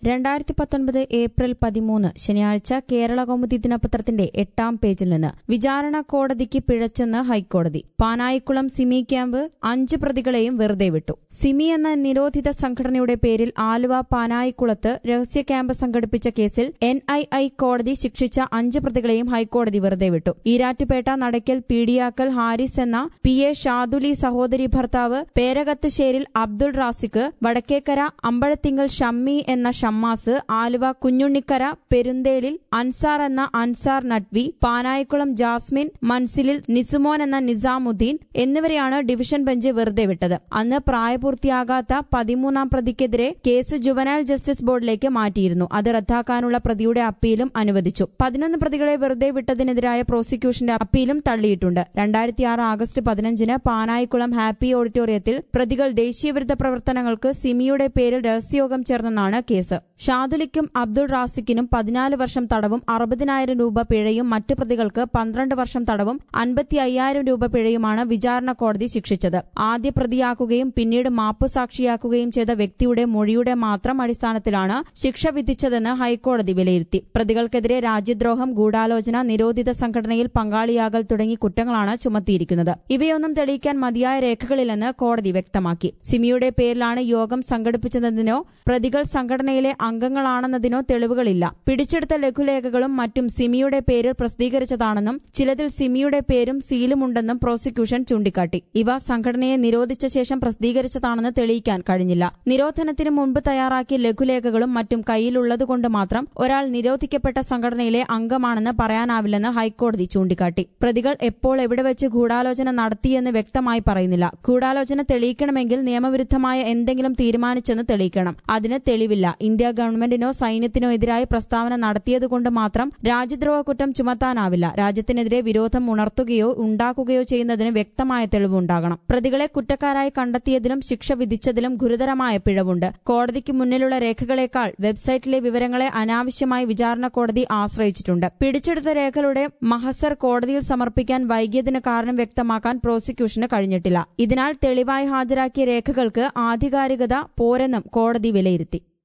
രണ്ടായിരത്തി പത്തൊൻപത് ഏപ്രിൽ പതിമൂന്ന് ശനിയാഴ്ച കേരള കൗമുദി ദിനപത്രത്തിന്റെ എട്ടാം പേജിൽ നിന്ന് വിചാരണ കോടതിക്ക് പിഴച്ചെന്ന് ഹൈക്കോടതി പാനായിക്കുളം സിമി ക്യാമ്പ് അഞ്ച് പ്രതികളെയും വെറുതെ വിട്ടു സിമി എന്ന നിരോധിത സംഘടനയുടെ പേരിൽ ആലുവ പാനായിക്കുളത്ത് രഹസ്യ ക്യാമ്പ് സംഘടിപ്പിച്ച കേസിൽ എൻ ഐ ഐ കോടതി ശിക്ഷിച്ച അഞ്ച് പ്രതികളെയും ഹൈക്കോടതി വെറുതെ വിട്ടു ഈരാറ്റുപേട്ട നടയ്ക്കൽ പീഡിയാക്കൽ ഹാരിസ് എന്ന പി എ ഷാദുലി സഹോദരി ഭർത്താവ് പേരകത്തുശ്ശേരിൽ അബ്ദുൾ റാസിക്ക് വടക്കേക്കര അമ്പഴത്തിങ്കൽ ഷമ്മി എന്ന ഷമ്മാസ് ആലുവ കുഞ്ഞുണ്ണിക്കര പെരുന്തേലിൽ അൻസാർ എന്ന അൻസാർ നട്വി പാനായിക്കുളം ജാസ്മിൻ മൻസിലിൽ നിസുമോൻ എന്ന നിസാമുദ്ദീൻ എന്നിവരെയാണ് ഡിവിഷൻ ബെഞ്ച് വെറുതെ വിട്ടത് അന്ന് പ്രായപൂർത്തിയാകാത്ത പതിമൂന്നാം പ്രതിക്കെതിരെ കേസ് ജുവനൈൽ ജസ്റ്റിസ് ബോർഡിലേക്ക് മാറ്റിയിരുന്നു അത് റദ്ദാക്കാനുള്ള പ്രതിയുടെ അപ്പീലും അനുവദിച്ചു പതിനൊന്ന് പ്രതികളെ വെറുതെ വിട്ടതിനെതിരായ പ്രോസിക്യൂഷന്റെ അപ്പീലും തള്ളിയിട്ടുണ്ട് രണ്ടായിരത്തി ആറ് ആഗസ്റ്റ് പതിനഞ്ചിന് പാനായിക്കുളം ഹാപ്പി ഓഡിറ്റോറിയത്തിൽ പ്രതികൾ ദേശീയവിരുദ്ധ പ്രവർത്തനങ്ങൾക്ക് സിമിയുടെ പേരിൽ രഹസ്യയോഗം ചേർന്നെന്നാണ് കേസ് ഷാദുലിക്കും അബ്ദുൾ റാസിക്കിനും പതിനാല് വർഷം തടവും അറുപതിനായിരം രൂപ പിഴയും മറ്റു പ്രതികൾക്ക് പന്ത്രണ്ട് വർഷം തടവും അൻപത്തി അയ്യായിരം രൂപ പിഴയുമാണ് വിചാരണ കോടതി ശിക്ഷിച്ചത് ആദ്യ പ്രതിയാക്കുകയും പിന്നീട് മാപ്പ് സാക്ഷിയാക്കുകയും ചെയ്ത വ്യക്തിയുടെ മൊഴിയുടെ മാത്രം അടിസ്ഥാനത്തിലാണ് ശിക്ഷ വിധിച്ചതെന്ന് ഹൈക്കോടതി വിലയിരുത്തി പ്രതികൾക്കെതിരെ രാജ്യദ്രോഹം ഗൂഢാലോചന നിരോധിത സംഘടനയിൽ പങ്കാളിയാകൽ തുടങ്ങി കുറ്റങ്ങളാണ് ചുമത്തിയിരിക്കുന്നത് ഇവയൊന്നും തെളിയിക്കാൻ മതിയായ രേഖകളില്ലെന്ന് കോടതി വ്യക്തമാക്കി സിമിയുടെ പേരിലാണ് യോഗം സംഘടിപ്പിച്ചതെന്നതിനോ പ്രതികൾ സംഘടനയിലെ അംഗങ്ങളാണെന്നതിനോ തെളിവുകളില്ല പിടിച്ചെടുത്ത ലഘുലേഖകളും മറ്റും സിമിയുടെ പേരിൽ പ്രസിദ്ധീകരിച്ചതാണെന്നും ചിലതിൽ സിമിയുടെ പേരും സീലുമുണ്ടെന്നും പ്രോസിക്യൂഷൻ ചൂണ്ടിക്കാട്ടി ഇവ സംഘടനയെ നിരോധിച്ച ശേഷം പ്രസിദ്ധീകരിച്ചതാണെന്ന് തെളിയിക്കാൻ കഴിഞ്ഞില്ല നിരോധനത്തിന് മുൻപ് തയ്യാറാക്കിയ ലഘുലേഖകളും മറ്റും കയ്യിലുള്ളതുകൊണ്ട് മാത്രം ഒരാൾ നിരോധിക്കപ്പെട്ട സംഘടനയിലെ അംഗമാണെന്ന് പറയാനാവില്ലെന്ന് ഹൈക്കോടതി ചൂണ്ടിക്കാട്ടി പ്രതികൾ എപ്പോൾ എവിടെ വെച്ച് ഗൂഢാലോചന നടത്തിയെന്ന് വ്യക്തമായി പറയുന്നില്ല ഗൂഢാലോചന തെളിയിക്കണമെങ്കിൽ നിയമവിരുദ്ധമായ എന്തെങ്കിലും തീരുമാനിച്ചെന്ന് തെളിയിക്കണം അതിന് തെളിവില്ല ഇന്ത്യ ഗവൺമെന്റിനോ സൈന്യത്തിനോ എതിരായി പ്രസ്താവന നടത്തിയതുകൊണ്ട് മാത്രം രാജ്യദ്രോഹ കുറ്റം ചുമത്താനാവില്ല രാജ്യത്തിനെതിരെ വിരോധം ഉണർത്തുകയോ ഉണ്ടാക്കുകയോ ചെയ്യുന്നതിന് വ്യക്തമായ തെളിവുണ്ടാകണം പ്രതികളെ കുറ്റക്കാരായി കണ്ടെത്തിയതിലും ശിക്ഷ വിധിച്ചതിലും ഗുരുതരമായ പിഴവുണ്ട് കോടതിക്ക് മുന്നിലുള്ള രേഖകളെക്കാൾ വെബ്സൈറ്റിലെ വിവരങ്ങളെ അനാവശ്യമായി വിചാരണ കോടതി ആശ്രയിച്ചിട്ടുണ്ട് പിടിച്ചെടുത്ത രേഖകളുടെ മഹസർ കോടതിയിൽ സമർപ്പിക്കാൻ വൈകിയതിന് കാരണം വ്യക്തമാക്കാൻ പ്രോസിക്യൂഷന് കഴിഞ്ഞിട്ടില്ല ഇതിനാൽ തെളിവായി ഹാജരാക്കിയ രേഖകൾക്ക് ആധികാരികത പോരെന്നും കോടതി വിലയിരുത്തി